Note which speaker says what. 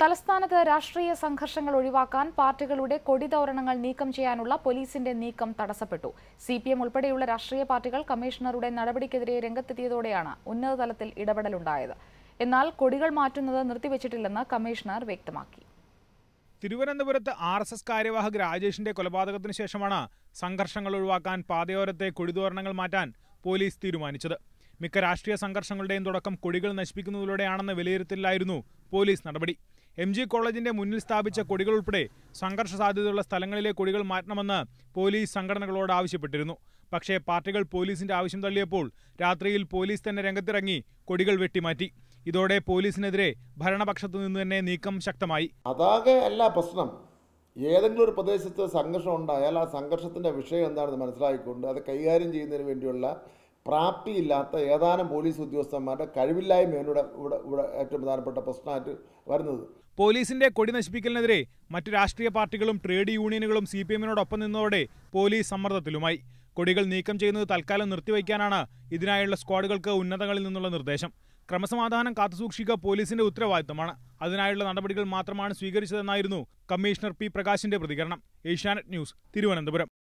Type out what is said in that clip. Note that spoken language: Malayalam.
Speaker 1: തലസ്ഥാനത്ത് രാഷ്ട്രീയ സംഘർഷങ്ങൾ ഒഴിവാക്കാൻ പാർട്ടികളുടെ കൊടിതോരണങ്ങൾ നീക്കം ചെയ്യാനുള്ള പോലീസിന്റെ നീക്കം തടസ്സപ്പെട്ടു സി പി എം ഉൾപ്പെടെയുള്ള രാഷ്ട്രീയ പാർട്ടികൾ കമ്മീഷണറുടെ നടപടിക്കെതിരെ രംഗത്തെത്തിയതോടെയാണ് ഉന്നതതലത്തിൽ ഇടപെടലുണ്ടായത് എന്നാൽ കൊടികൾ മാറ്റുന്നത് നിർത്തിവച്ചിട്ടില്ലെന്ന് കമ്മീഷണർ വ്യക്തമാക്കി
Speaker 2: തിരുവനന്തപുരത്ത് ആർ എസ് എസ് കാര്യവാഹക് രാജേഷിന്റെ കൊലപാതകത്തിന് ശേഷമാണ് സംഘർഷങ്ങൾ ഒഴിവാക്കാൻ പാതയോരത്തെ കൊടിതോരണങ്ങൾ മാറ്റാൻ പോലീസ് തീരുമാനിച്ചത് മിക്ക രാഷ്ട്രീയ സംഘർഷങ്ങളുടെയും തുടക്കം കൊടികൾ നശിപ്പിക്കുന്നതിലൂടെയാണെന്ന വിലയിരുത്തലിലായിരുന്നു പോലീസ് നടപടി എം ജി കോളേജിന്റെ മുന്നിൽ സ്ഥാപിച്ച കൊടികൾ ഉൾപ്പെടെ സംഘർഷ സാധ്യതയുള്ള സ്ഥലങ്ങളിലെ കൊടികൾ മാറ്റണമെന്ന് പോലീസ് സംഘടനകളോട് ആവശ്യപ്പെട്ടിരുന്നു പക്ഷേ പാർട്ടികൾ പോലീസിന്റെ ആവശ്യം തള്ളിയപ്പോൾ രാത്രിയിൽ പോലീസ് തന്നെ രംഗത്തിറങ്ങി കൊടികൾ വെട്ടിമാറ്റി ഇതോടെ പോലീസിനെതിരെ ഭരണപക്ഷത്തു നിന്ന് തന്നെ നീക്കം ശക്തമായി
Speaker 3: അതാകെ അല്ല പ്രശ്നം ഏതെങ്കിലും ഒരു പ്രദേശത്ത് സംഘർഷം ഉണ്ടായാൽ ആ സംഘർഷത്തിൻ്റെ വിഷയം എന്താണെന്ന് മനസ്സിലാക്കിക്കൊണ്ട് അത് കൈകാര്യം ചെയ്യുന്നതിന് വേണ്ടിയുള്ള പ്രാപ്തിയില്ലാത്ത ഏതാനും പോലീസ് ഉദ്യോഗസ്ഥന്മാരുടെ കഴിവില്ലായ്മയാണ് ഇവിടെ ഇവിടെ ഇവിടെ ഏറ്റവും പ്രധാനപ്പെട്ട പ്രശ്നമായിട്ട് വരുന്നത്
Speaker 2: പോലീസിന്റെ കൊടി നശിപ്പിക്കലിനെതിരെ മറ്റു രാഷ്ട്രീയ പാർട്ടികളും ട്രേഡ് യൂണിയനുകളും സി പി എമ്മിനോടൊപ്പം നിന്നതോടെ പോലീസ് സമ്മർദ്ദത്തിലുമായി കൊടികൾ നീക്കം ചെയ്യുന്നത് തൽക്കാലം നിർത്തിവയ്ക്കാനാണ് ഇതിനായുള്ള സ്ക്വാഡുകൾക്ക് ഉന്നതങ്ങളിൽ നിന്നുള്ള നിർദ്ദേശം ക്രമസമാധാനം കാത്തുസൂക്ഷിക്കുക പോലീസിന്റെ ഉത്തരവാദിത്തമാണ് അതിനായുള്ള നടപടികൾ മാത്രമാണ് സ്വീകരിച്ചതെന്നായിരുന്നു കമ്മീഷണർ പി പ്രകാശിന്റെ പ്രതികരണം ഏഷ്യാനെറ്റ് ന്യൂസ് തിരുവനന്തപുരം